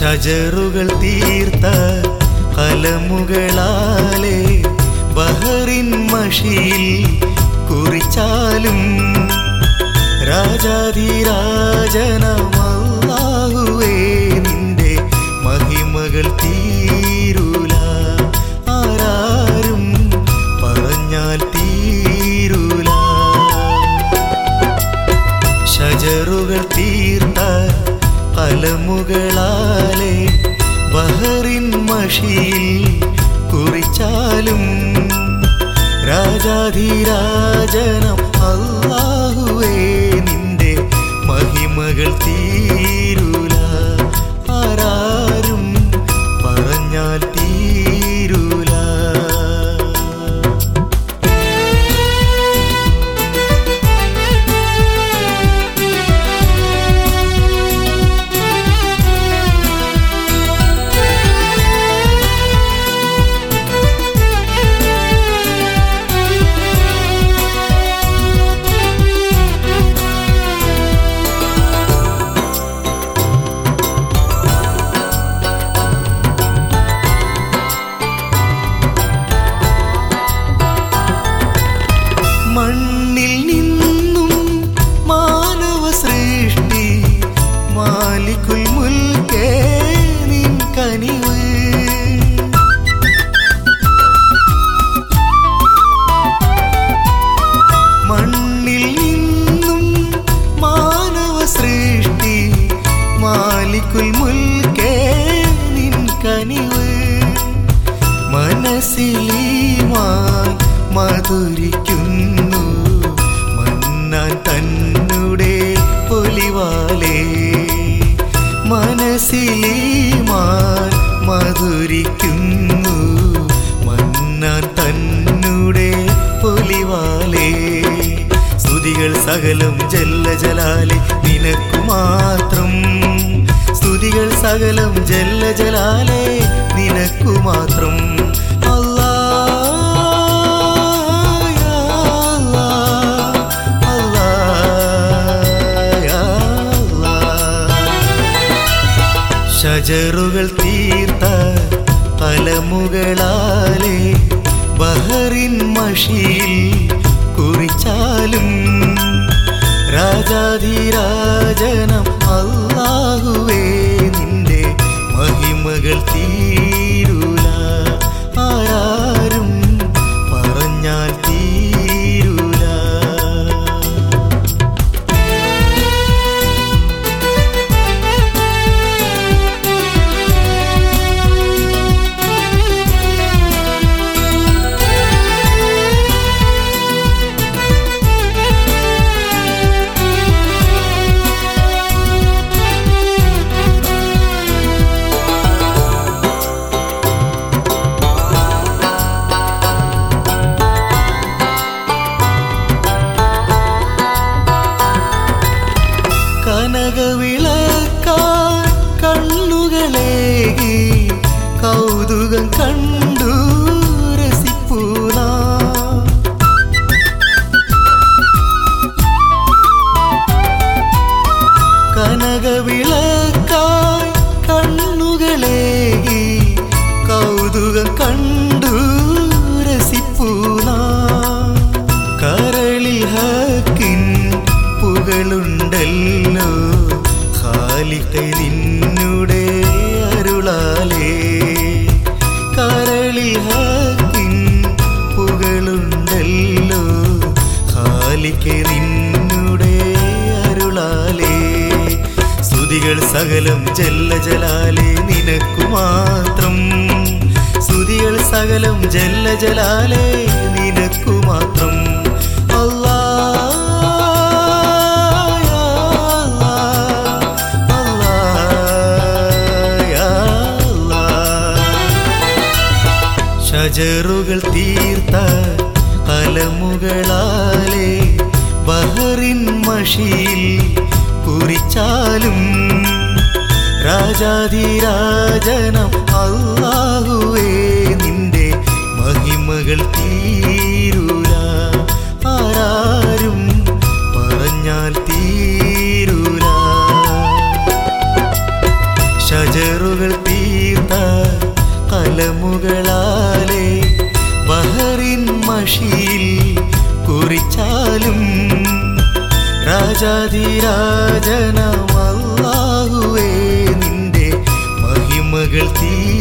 ഷജറുകൾ തീർത്ത കലമുകളാലെ ബഹറിൻ മഷിയിൽ കുറിച്ചാലും രാജാധിരാജനമല്ലാഹുവേ നിന്റെ മഹിമകൾ തീരൂല ആരാരും പറഞ്ഞാൽ തീരൂല ഷജറുകൾ തീർത്ത കലമുകളാലെ ബഹറിൻ മഷിയിൽ കുറിച്ചാലും രാജാധിരാജനം അല്ലാഹുവേ നിന്റെ മഹിമകൾ തീരൂല ആരാരും പറഞ്ഞാൽ തീരൂല മണ്ണിൽ നിന്നും മാനവ സൃഷ്ടി മാലിക്കുൽ മുൽക്കേ നിൻ കനിവ് മണ്ണിൽ നിന്നും മാനവ സൃഷ്ടി മാലിക്കുൽ മുൽക്കേ നിൻ കനിവ് മനസ്സിലീമാൻ മധുരിക്കുന്നു മന്നാൻ തന്നുടെ പൊലിവാലേ മനസ്സിലീമാൻ മധുരിക്കുന്നു മന്നാൻ തന്നുടെ പൊലിവാലേ സ്തുതികൾ സകലം ജല്ല ജലാലെ നിനക്കു മാത്രം സ്തുതികൾ സകലം ജല്ല ജലാലെ നിനക്കു മാത്രം അല്ലാ, യാ അല്ലാ, അല്ലാ, യാ അല്ലാ. ഷജറുകൾ തീർത്ത കലമുകളാലെ ബഹറിൻ മഷിയിൽ കുറിച്ചാലും രാജാധിരാജനം അല്ലാഹുവേ നിന്റെ മഹിമകൾ തീരൂല ആരാരും പറഞ്ഞാൽ തീരൂല കനകവിളക്കാൻ കണ്ണുകളേകി കൗതുകം കണ്ടു രസിപ്പൂന കനകവിളക്കായി കണ്ണുകളേകി കൗതുകം കണ്ടു രസിപ്പൂന കരളിൽ ഹക്കിൻ പുകളുണ്ടല്ലോ ഖാലിഖെ നിന്നുടെ അരുളാലേ കരളിൽ ഹക്കിൻ പുകളുണ്ടല്ലോ ഖാലിഖെ നിന്നുടെ അരുളാലേ സ്തുതികൾ സകലം ജല്ല ജലാലെ നിനക്കു മാത്രം സ്തുതികൾ സകലം ജല്ല ജലാലെ നിനക്കു മാത്രം അല്ലാ, യാ അല്ലാ, അല്ലാ, യാ അല്ലാ. ഷജറുകൾ തീർത്ത കലമുകളാലെ ബഹറിൻ മഷിയിൽ കുറിച്ചാലും രാജാധിരാജനം അല്ലാഹുവേ നിന്റെ മഹിമകൾ തീരൂല ആരാരും പറഞ്ഞാൽ തീരൂല ഷജറുകൾ കരത്താലേ ബഹറിൻ മഷിയിൽ കുറിച്ചാലും രാജാതിരാജനമല്ലാഹുവേ നിന്റെ മഹിമകൾ തീരൂല